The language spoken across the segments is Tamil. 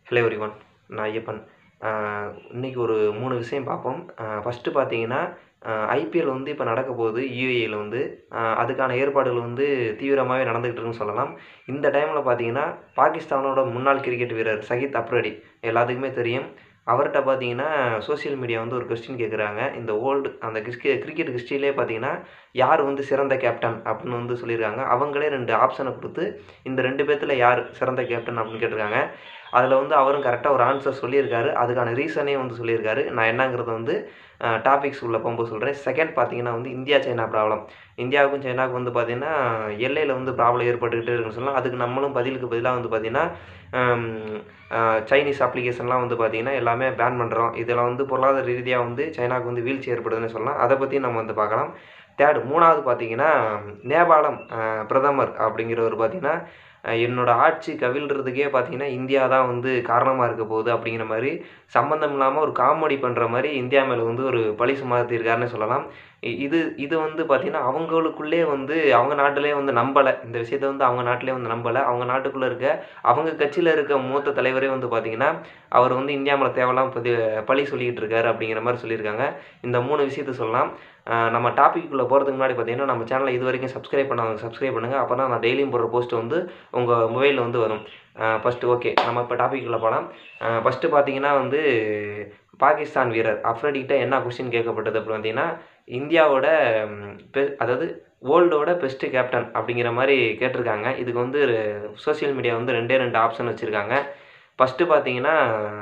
ஹலோ எவ்ரிவன் நான் ஐயப்பன் இன்றைக்கி ஒரு மூணு விஷயம் பார்ப்போம் ஃபஸ்ட்டு பார்த்தீங்கன்னா ஐபிஎல் வந்து இப்போ நடக்க போகுது யூஏயில் வந்து அதுக்கான ஏற்பாடுகள் வந்து தீவிரமாகவே நடந்துக்கிட்டு இருக்குன்னு சொல்லலாம் இந்த டைமில் பார்த்தீங்கன்னா பாகிஸ்தானோட முன்னாள் கிரிக்கெட் வீரர் சகித் அப்ரடி எல்லாத்துக்குமே தெரியும் அவர்கிட்ட பார்த்தீங்கன்னா சோஷியல் மீடியா வந்து ஒரு கொஸ்டின் கேட்குறாங்க இந்த ஓல்டு அந்த கிறிஸ்கே கிரிக்கெட் ஹிஸ்ட்ரியிலே பார்த்தீங்கன்னா யார் வந்து சிறந்த கேப்டன் அப்படின்னு வந்து சொல்லியிருக்காங்க அவங்களே ரெண்டு ஆப்ஷனை கொடுத்து இந்த ரெண்டு பேர்த்தில் யார் சிறந்த கேப்டன் அப்படின்னு கேட்டிருக்காங்க அதில் வந்து அவரும் கரெக்டாக ஒரு ஆன்சர் சொல்லியிருக்காரு அதுக்கான ரீசனே வந்து சொல்லியிருக்காரு நான் என்னங்கிறத வந்து டாபிக்ஸ் உள்ள போகும்போது சொல்கிறேன் செகண்ட் பார்த்தீங்கன்னா வந்து இந்தியா சைனா ப்ராப்ளம் இந்தியாவுக்கும் சைனாவுக்கும் வந்து பார்த்திங்கன்னா எல்லையில் வந்து ப்ராப்ளம் ஏற்பட்டுக்கிட்டே இருக்குன்னு சொல்லலாம் அதுக்கு நம்மளும் பதிலுக்கு பதிலாக வந்து பார்த்திங்கன்னா சைனீஸ் அப்ளிகேஷன்லாம் வந்து பார்த்திங்கன்னா எல்லாமே பேன் பண்ணுறோம் இதெல்லாம் வந்து பொருளாதார ரீதியாக வந்து சைனாவுக்கு வந்து வீழ்ச்சி ஏற்படுதுன்னு சொல்லலாம் அதை பற்றி நம்ம வந்து பார்க்கலாம் தேர்டு மூணாவது பார்த்திங்கன்னா நேபாளம் பிரதமர் அப்படிங்கிறவர் பார்த்திங்கன்னா என்னோட ஆட்சி கவிழ்றதுக்கே பார்த்தீங்கன்னா இந்தியா தான் வந்து காரணமாக இருக்க போகுது அப்படிங்கிற மாதிரி சம்மந்தம் இல்லாமல் ஒரு காமெடி பண்ணுற மாதிரி இந்தியா மேலே வந்து ஒரு பழி சுமத்தியிருக்காருன்னு சொல்லலாம் இது இது வந்து பார்த்திங்கன்னா அவங்களுக்குள்ளே வந்து அவங்க நாட்டிலே வந்து நம்பலை இந்த விஷயத்த வந்து அவங்க நாட்டிலே வந்து நம்பலை அவங்க நாட்டுக்குள்ளே இருக்க அவங்க கட்சியில் இருக்க மூத்த தலைவரே வந்து பார்த்திங்கன்னா அவர் வந்து இந்தியா மேலே தேவையில்லாம் பதி பழி சொல்லிக்கிட்டு இருக்காரு அப்படிங்கிற மாதிரி சொல்லியிருக்காங்க இந்த மூணு விஷயத்த சொல்லலாம் நம்ம டாபிக்குள்ளே போகிறதுக்கு முன்னாடி பார்த்தீங்கன்னா நம்ம சேனலை இது வரைக்கும் சப்ஸ்கிரைப் பண்ணாங்க சப்ஸ்கிரைப் பண்ணுங்கள் அப்போ தான் நான் டெய்லியும் போடுற போஸ்ட் வந்து உங்கள் மொபைலில் வந்து வரும் ஃபஸ்ட்டு ஓகே நம்ம இப்போ டாபிக்குள்ளே போகலாம் ஃபஸ்ட்டு பார்த்தீங்கன்னா வந்து பாகிஸ்தான் வீரர் அஃப்ரடிகிட்ட என்ன கொஸ்டின் கேட்கப்பட்டது அப்படின்னு பார்த்தீங்கன்னா இந்தியாவோட பெ அதாவது வேர்ல்டோட பெஸ்ட்டு கேப்டன் அப்படிங்கிற மாதிரி கேட்டிருக்காங்க இதுக்கு வந்து சோசியல் மீடியா வந்து ரெண்டே ரெண்டு ஆப்ஷன் வச்சுருக்காங்க ஃபஸ்ட்டு பார்த்தீங்கன்னா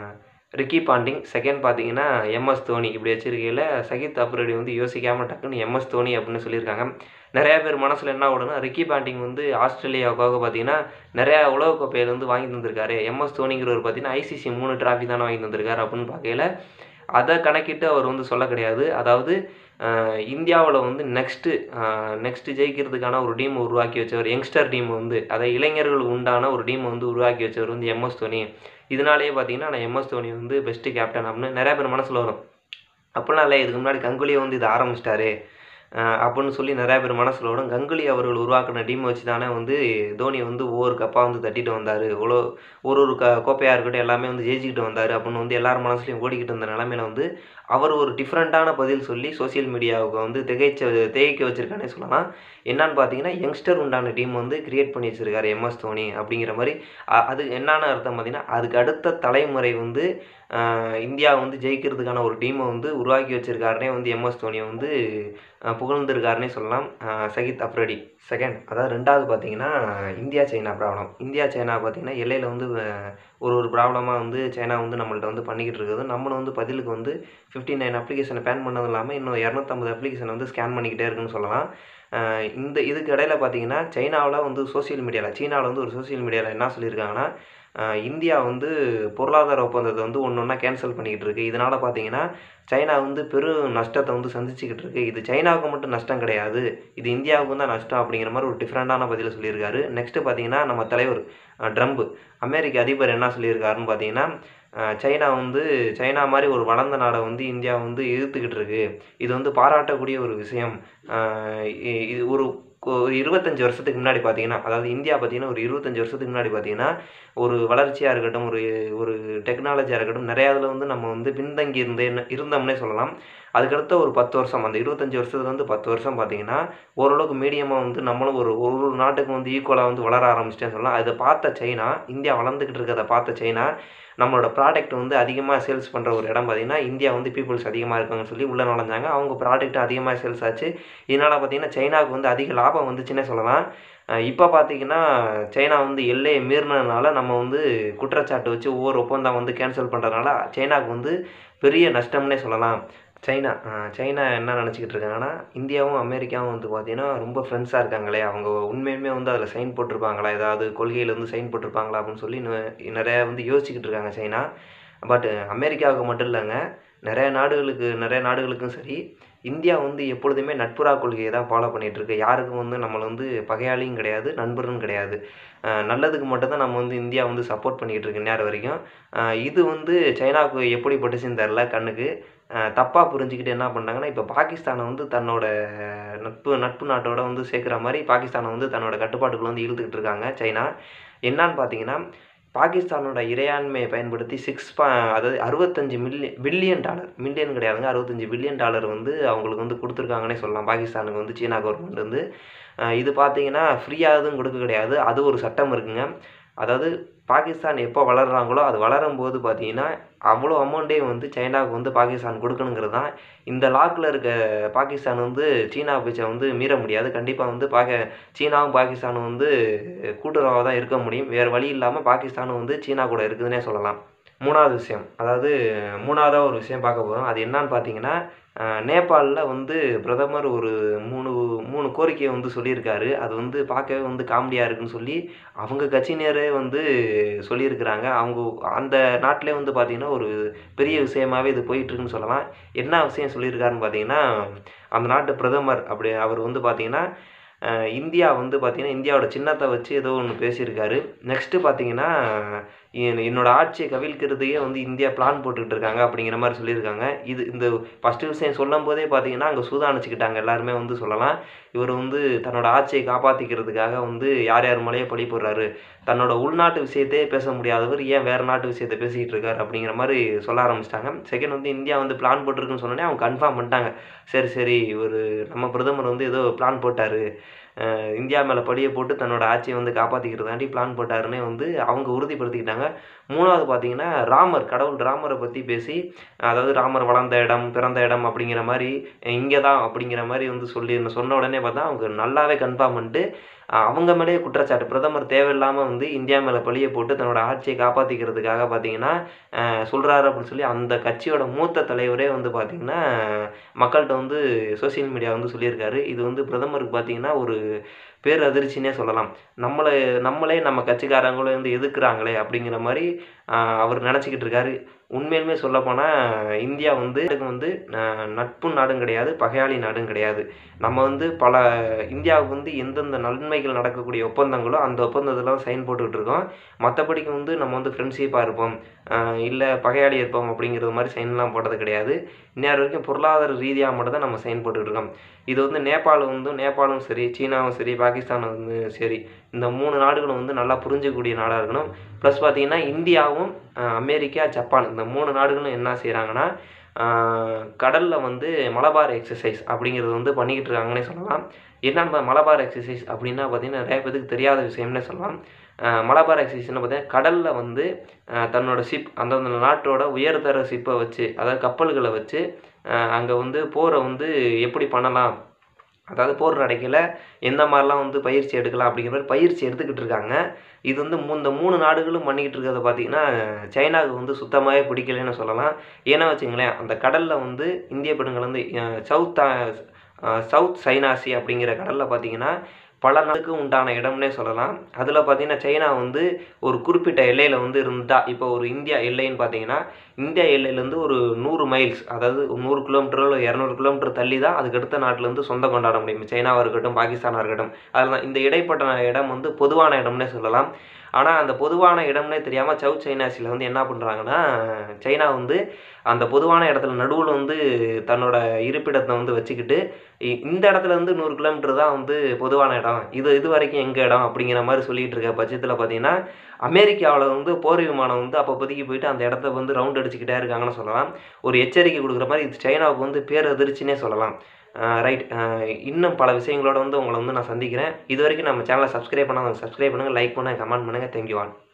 ரிக்கி பாண்டிங் செகண்ட் பார்த்தீங்கன்னா எம்எஸ் தோனி இப்படி வச்சிருக்கையில் சகித் அப்ரடி வந்து யோசிக்காமல் டக்குன்னு எம்எஸ் தோனி அப்படின்னு சொல்லியிருக்காங்க நிறையா பேர் மனசில் என்ன ஓடுனா ரிக்கி பாண்டிங் வந்து ஆஸ்திரேலியாவுக்காக பார்த்தீங்கன்னா நிறையா உலகக்கோப்பையில் வந்து வாங்கி தந்திருக்காரு எம்எஸ் தோனிங்கிறவர் பார்த்தீங்கன்னா ஐசிசி மூணு டிராஃபி தானே வாங்கி தந்திருக்காரு அப்படின்னு பார்க்கையில் அதை கணக்கிட்டு அவர் வந்து சொல்ல கிடையாது அதாவது இந்தியாவில் வந்து நெக்ஸ்ட்டு நெக்ஸ்ட்டு ஜெயிக்கிறதுக்கான ஒரு டீம் உருவாக்கி வச்சவர் யங்ஸ்டர் டீம் வந்து அதை இளைஞர்கள் உண்டான ஒரு டீம் வந்து உருவாக்கி வச்சவர் வந்து எம்எஸ் தோனி இதனாலேயே பார்த்தீங்கன்னா நான் எம்எஸ் தோனி வந்து பெஸ்ட்டு கேப்டன் அப்படின்னு நிறையா பேர் மனசில் வரும் அப்படிலாம் இல்லை இதுக்கு முன்னாடி கங்குலியை வந்து இதை ஆரம்பிச்சிட்டாரு அப்படின்னு சொல்லி நிறையா பேர் மனசில் விடும் கங்குலி அவர்கள் உருவாக்கின டீம் வச்சு தானே வந்து தோனி வந்து ஒவ்வொரு கப்பாக வந்து தட்டிட்டு வந்தார் இவ்வளோ ஒரு ஒரு க கோப்பையாக இருக்கட்டும் எல்லாமே வந்து ஜெயிச்சுக்கிட்டு வந்தார் அப்படின்னு வந்து எல்லார் மனசுலையும் ஓடிக்கிட்டு இருந்த நிலமையில வந்து அவர் ஒரு டிஃப்ரெண்ட்டான பதில் சொல்லி சோசியல் மீடியாவுக்கு வந்து திகைச்ச திகைக்க வச்சுருக்கானே சொல்லலாம் என்னன்னு பார்த்தீங்கன்னா யங்ஸ்டர் உண்டான டீம் வந்து கிரியேட் பண்ணி வச்சுருக்காரு எம்எஸ் தோனி அப்படிங்கிற மாதிரி அது என்னென்னு அர்த்தம் பார்த்தீங்கன்னா அதுக்கு அடுத்த தலைமுறை வந்து இந்தியா வந்து ஜெயிக்கிறதுக்கான ஒரு டீமை வந்து உருவாக்கி வச்சுருக்காருனே வந்து எம்எஸ் தோனியை வந்து புகழ்ந்துருக்காருனே சொல்லலாம் சகித் அப்ரடி செகண்ட் அதாவது ரெண்டாவது பார்த்தீங்கன்னா India China problem India China பார்த்தீங்கன்னா எல்லையில் வந்து ஒரு ஒரு ப்ராப்ளமாக வந்து சைனா வந்து நம்மள்ட்ட வந்து பண்ணிக்கிட்டு இருக்குது நம்மளும் வந்து பதிலுக்கு வந்து ஃபிஃப்டி நைன் அப்ளிகேஷனை பேன் பண்ணதும் இல்லாமல் இன்னும் இரநூத்தம்பது அப்ளிகேஷன் வந்து ஸ்கேன் பண்ணிக்கிட்டே இருக்குன்னு சொல்லலாம் இந்த இதுக்கு இடையில பார்த்தீங்கன்னா சைனாவில் வந்து சோசியல் மீடியாவில் சீனாவில் வந்து ஒரு சோசியல் மீடியாவில் என்ன சொல்லியிருக்காங்கன்னா இந்தியா வந்து பொருளாதார ஒப்பந்தத்தை வந்து ஒன்று ஒன்றா கேன்சல் பண்ணிக்கிட்டு இருக்குது இதனால் பார்த்தீங்கன்னா சைனா வந்து பெரும் நஷ்டத்தை வந்து சந்திச்சுக்கிட்டு இருக்குது இது சைனாவுக்கு மட்டும் நஷ்டம் கிடையாது இது இந்தியாவுக்கு தான் நஷ்டம் அப்படிங்கிற மாதிரி ஒரு டிஃப்ரெண்ட்டான பதில் சொல்லியிருக்காரு நெக்ஸ்ட்டு பார்த்தீங்கன்னா நம்ம தலைவர் ட்ரம்ப் அமெரிக்க அதிபர் என்ன சொல்லியிருக்காருன்னு பார்த்தீங்கன்னா சைனா வந்து சைனா மாதிரி ஒரு வளர்ந்த நாடை வந்து இந்தியா வந்து எதிர்த்துக்கிட்டு இருக்கு இது வந்து பாராட்டக்கூடிய ஒரு விஷயம் இது ஒரு ஒரு இருபத்தஞ்சி வருஷத்துக்கு முன்னாடி பார்த்தீங்கன்னா அதாவது இந்தியா பார்த்தீங்கன்னா ஒரு இருபத்தஞ்சி வருஷத்துக்கு முன்னாடி பார்த்தீங்கன்னா ஒரு வளர்ச்சியாக இருக்கட்டும் ஒரு ஒரு டெக்னாலஜியாக இருக்கட்டும் நிறையா இதில் வந்து நம்ம வந்து பின்தங்கி இருந்தே இருந்தோம்னே சொல்லலாம் அதுக்கடுத்த ஒரு பத்து வருஷம் அந்த இருபத்தஞ்சி வருஷத்துலேருந்து பத்து வருஷம் பார்த்தீங்கன்னா ஓரளவுக்கு மீடியமாக வந்து நம்மளும் ஒரு ஒரு ஒரு நாட்டுக்கு வந்து ஈக்குவலாக வந்து வளர ஆரம்பிச்சிட்டேன்னு சொல்லலாம் அதை பார்த்த சைனா இந்தியா வளர்ந்துக்கிட்டு இருக்கிறத பார்த்த சைனா நம்மளோட ப்ராடக்ட் வந்து அதிகமாக சேல்ஸ் பண்ணுற ஒரு இடம் பார்த்திங்கன்னா இந்தியா வந்து பீப்புள்ஸ் அதிகமாக இருக்காங்கன்னு சொல்லி உள்ளே நுழைஞ்சாங்க அவங்க ப்ராடக்ட் அதிகமாக சேல்ஸ் ஆச்சு இதனால் பார்த்திங்கன்னா சைனாவுக்கு வந்து அதிக லாபம் வந்துச்சுன்னே சொல்லலாம் இப்போ பார்த்திங்கன்னா சைனா வந்து எல்லையை மீறினதுனால நம்ம வந்து குற்றச்சாட்டு வச்சு ஒவ்வொரு ஒப்பந்தம் வந்து கேன்சல் பண்ணுறதுனால சைனாவுக்கு வந்து பெரிய நஷ்டம்னே சொல்லலாம் சைனா சைனா என்ன நினச்சிக்கிட்டு இருக்காங்கன்னா இந்தியாவும் அமெரிக்காவும் வந்து பார்த்திங்கன்னா ரொம்ப ஃப்ரெண்ட்ஸாக இருக்காங்களே அவங்க உண்மையுமே வந்து அதில் சைன் போட்டிருப்பாங்களா ஏதாவது கொள்கையில் வந்து சைன் போட்டிருப்பாங்களா அப்படின்னு சொல்லி நிறையா வந்து யோசிச்சுக்கிட்டு இருக்காங்க சைனா பட் அமெரிக்காவுக்கு மட்டும் இல்லைங்க நிறைய நாடுகளுக்கு நிறைய நாடுகளுக்கும் சரி இந்தியா வந்து எப்பொழுதுமே நட்புறா கொள்கையை தான் ஃபாலோ பண்ணிகிட்ருக்கு யாருக்கும் வந்து நம்மளை வந்து பகையாளியும் கிடையாது நண்பரும் கிடையாது நல்லதுக்கு மட்டும்தான் நம்ம வந்து இந்தியா வந்து சப்போர்ட் பண்ணிக்கிட்டு இருக்கு நேரம் வரைக்கும் இது வந்து சைனாவுக்கு எப்படி பட்டுச்சுன்னு தெரில கண்ணுக்கு தப்பாக புரிஞ்சுக்கிட்டு என்ன பண்ணாங்கன்னா இப்போ பாகிஸ்தானை வந்து தன்னோட நட்பு நட்பு நாட்டோட வந்து சேர்க்குற மாதிரி பாகிஸ்தானை வந்து தன்னோட கட்டுப்பாட்டுக்குள்ள வந்து இழுத்துக்கிட்டு இருக்காங்க சைனா என்னான்னு பார்த்தீங்கன்னா பாகிஸ்தானோட இறையாண்மையை பயன்படுத்தி சிக்ஸ் பா அதாவது அறுபத்தஞ்சு மில்லியன் பில்லியன் டாலர் மில்லியன் கிடையாதுங்க அறுபத்தஞ்சு பில்லியன் டாலர் வந்து அவங்களுக்கு வந்து கொடுத்துருக்காங்கன்னே சொல்லலாம் பாகிஸ்தானுக்கு வந்து சீனா கவர்மெண்ட் வந்து அஹ் இது பார்த்தீங்கன்னா ஃப்ரீயாக எதுவும் கொடுக்க கிடையாது அது ஒரு சட்டம் இருக்குங்க அதாவது பாகிஸ்தான் எப்போ வளர்கிறாங்களோ அது வளரும் போது பார்த்தீங்கன்னா அவ்வளோ அமௌண்ட்டே வந்து சைனாவுக்கு வந்து பாகிஸ்தான் கொடுக்கணுங்கிறது தான் இந்த லாக்கில் இருக்க பாகிஸ்தான் வந்து சீனா பேச்சை வந்து மீற முடியாது கண்டிப்பாக வந்து பாக சீனாவும் பாகிஸ்தானும் வந்து கூட்டுறவாக தான் இருக்க முடியும் வேறு வழி இல்லாமல் பாகிஸ்தானும் வந்து சீனா கூட இருக்குதுன்னே சொல்லலாம் மூணாவது விஷயம் அதாவது மூணாவதாக ஒரு விஷயம் பார்க்க போகிறோம் அது என்னன்னு பார்த்தீங்கன்னா அஹ், நேபாளில் வந்து பிரதமர் ஒரு மூணு மூணு கோரிக்கையை வந்து சொல்லியிருக்காரு அது வந்து பார்க்கவே வந்து காமெடியாக இருக்குன்னு சொல்லி அவங்க கட்சியினரே வந்து சொல்லியிருக்கிறாங்க அவங்க அந்த நாட்டிலே வந்து பார்த்திங்கன்னா ஒரு பெரிய விஷயமாவே இது போயிட்டுருக்குன்னு சொல்லலாம் என்ன விஷயம் சொல்லியிருக்காருன்னு பார்த்தீங்கன்னா அந்த நாட்டு பிரதமர் அப்படி அவர் வந்து பார்த்திங்கன்னா அஹ், இந்தியா வந்து பார்த்திங்கன்னா இந்தியாவோட சின்னத்தை வச்சு ஏதோ ஒன்று பேசியிருக்காரு நெக்ஸ்ட்டு பார்த்தீங்கன்னா என்- என்னோட ஆட்சியை கவிழ்க்கிறதுக்கே வந்து இந்தியா பிளான் போட்டுக்கிட்டு இருக்காங்க அப்படிங்கிற மாதிரி சொல்லியிருக்காங்க இது இந்த ஃபஸ்ட்டு விஷயம் சொல்லும் போதே பார்த்தீங்கன்னா அங்கே சூதானிச்சுக்கிட்டாங்க எல்லாருமே வந்து சொல்லலாம் இவர் வந்து தன்னோட ஆட்சியை காப்பாற்றிக்கிறதுக்காக வந்து யார் யார் மேலேயே பழி போடுறாரு தன்னோட உள்நாட்டு விஷயத்தையே பேச முடியாதவர் ஏன் வேறு நாட்டு விஷயத்தை பேசிக்கிட்டு இருக்காரு அப்படிங்கிற மாதிரி சொல்ல ஆரம்பிச்சிட்டாங்க செகண்ட் வந்து இந்தியா வந்து பிளான் போட்டிருக்குன்னு சொன்னோடனே அவங்க கன்ஃபார்ம் பண்ணிட்டாங்க சரி சரி இவர் நம்ம பிரதமர் வந்து ஏதோ பிளான் போட்டார் இந்தியா மேலே படியை போட்டு தன்னோட ஆட்சியை வந்து காப்பாற்றிக்கிறதாண்டி பிளான் போட்டாருன்னே வந்து அவங்க உறுதிப்படுத்திக்கிட்டாங்க மூணாவது பார்த்தீங்கன்னா ராமர் கடவுள் ராமரை பற்றி பேசி அதாவது ராமர் வளர்ந்த இடம் பிறந்த இடம் அப்படிங்கிற மாதிரி இங்கே தான் அப்படிங்கிற மாதிரி வந்து சொல்லி சொன்ன உடனே பார்த்தா அவங்க நல்லாவே கன்ஃபார்ம் பண்ணிட்டு அஹ் அவங்க மேலேயே குற்றச்சாட்டு பிரதமர் தேவையில்லாமல் வந்து இந்தியா மேலே பழியை போட்டு தன்னோட ஆட்சியை காப்பாற்றிக்கிறதுக்காக பார்த்தீங்கன்னா சொல்கிறாரு அப்படின்னு சொல்லி அந்த கட்சியோட மூத்த தலைவரே வந்து பார்த்திங்கன்னா மக்கள்கிட்ட வந்து சோஷியல் மீடியா வந்து சொல்லியிருக்காரு இது வந்து பிரதமருக்கு பார்த்தீங்கன்னா ஒரு பேர் அதிர்ச்சினே சொல்லலாம் நம்மளை நம்மளே நம்ம கட்சிக்காரங்களே வந்து எதிர்க்கிறாங்களே அப்படிங்கிற மாதிரி ஆஹ் அவர் நினச்சிக்கிட்டு இருக்காரு உண்மையிலுமே சொல்லப்போனால் இந்தியா வந்து இதுக்கு வந்து ஆஹ் நட்பு நாடும் கிடையாது பகையாளி நாடும் கிடையாது நம்ம வந்து பல இந்தியாவுக்கு வந்து எந்தெந்த நன்மைகள் நடக்கக்கூடிய ஒப்பந்தங்களோ அந்த ஒப்பந்தத்தில் சைன் போட்டுக்கிட்டு இருக்கோம் மற்றபடிக்கு வந்து நம்ம வந்து ஃப்ரெண்ட்ஷிப்பாக இருப்போம் இல்லை பகையாளி இருப்போம் அப்படிங்கிறது மாதிரி சைன்லாம் போட்டது கிடையாது இன்னொரு வரைக்கும் பொருளாதார ரீதியாக மட்டும் தான் நம்ம சைன் போட்டுக்கிட்டு இருக்கோம் இது வந்து நேபாள் வந்து நேபாளும் சரி சீனாவும் சரி பாகிஸ்தானும் வந்து சரி இந்த மூணு நாடுகளும் வந்து நல்லா புரிஞ்சக்கூடிய நாடாக இருக்கணும் ப்ளஸ் பார்த்தீங்கன்னா இந்தியாவும் அஹ், அமெரிக்கா ஜப்பான் இந்த மூணு நாடுகளும் என்ன செய்கிறாங்கன்னா கடலில் வந்து மலபார் எக்ஸசைஸ் அப்படிங்கிறது வந்து பண்ணிக்கிட்டு இருக்காங்கன்னே சொல்லலாம் என்னன்னு பா- மலபார் எக்ஸசைஸ் அப்படின்னா பார்த்தீங்கன்னா நிறைய பேருக்கு தெரியாத விஷயம்னே சொல்லலாம் அஹ், மலபார் எக்ஸசைஸ்னு பார்த்தீங்கன்னா கடலில் வந்து அஹ், தன்னோட ஷிப் அந்தந்த நாட்டோட உயர்தர ஷிப்பை வச்சு அதாவது கப்பல்களை வச்சு அங்கே வந்து போரை வந்து எப்படி பண்ணலாம் அதாவது போர் நடக்கையில் எந்த மாதிரிலாம் வந்து பயிற்சி எடுக்கலாம் அப்படிங்கிற மாதிரி பயிற்சி எடுத்துக்கிட்டு இருக்காங்க இது வந்து மூ இந்த மூணு நாடுகளும் பண்ணிக்கிட்டு இருக்கிறத பார்த்தீங்கன்னா சைனாவுக்கு வந்து சுத்தமாகவே பிடிக்கலன்னு சொல்லலாம் ஏன்னா வச்சுங்களேன் அந்த கடலில் வந்து இந்திய பெண்கள் வந்து சவுத் சவுத் சைனாசி அப்படிங்கிற கடலில் பார்த்தீங்கன்னா பல நாளுக்கு உண்டான இடம்னே சொல்லலாம் அதில் பார்த்தீங்கன்னா சைனா வந்து ஒரு குறிப்பிட்ட எல்லையில் வந்து இருந்தால் இப்போ ஒரு இந்தியா எல்லைன்னு பார்த்தீங்கன்னா இந்தியா எல்லையிலேருந்து ஒரு நூறு மைல்ஸ் அதாவது ஒரு நூறு கிலோமீட்டரோ இல்லை இரநூறு கிலோமீட்டர் தள்ளி தான் அதுக்கு அடுத்த நாட்டிலேருந்து சொந்தம் கொண்டாட முடியும் சைனாவாக இருக்கட்டும் பாகிஸ்தானாக இருக்கட்டும் அதில் தான் இந்த இடைப்பட்ட இடம் வந்து பொதுவான இடம்னே சொல்லலாம் ஆனால் அந்த பொதுவான இடம்னே தெரியாமல் சவுத் சைனாஸில் வந்து என்ன பண்ணுறாங்கன்னா சைனா வந்து அந்த பொதுவான இடத்துல நடுவில் வந்து தன்னோட இருப்பிடத்தை வந்து வச்சுக்கிட்டு இ- இந்த இடத்துல இருந்து நூறு கிலோமீட்டர் தான் வந்து பொதுவான இடம் இது இது வரைக்கும் எங்கள் இடம் அப்படிங்கிற மாதிரி சொல்லிட்டு இருக்க பட்சத்தில் பார்த்தீங்கன்னா அமெரிக்காவில் வந்து போர் விமானம் வந்து அப்போதைக்கு போயிட்டு அந்த இடத்த வந்து ரவுண்ட் அடிச்சுக்கிட்டே இருக்காங்கன்னு சொல்லலாம் ஒரு எச்சரிக்கை கொடுக்குற மாதிரி இது சைனாவுக்கு வந்து பேரதிர்ச்சினே சொல்லலாம் ரைட் இன்னும் பல விஷயங்களோட வந்து உங்களை வந்து நான் சந்திக்கிறேன் இது வரைக்கும் நம்ம சேனலை சப்ஸ்கிரைப் பண்ணாதவங்க சப்ஸ்கிரைப் பண்ணுங்கள் லைக் பண்ணுங்கள் கமெண்ட் பண்ணுங்கள் தேங்க்யூ ஆல்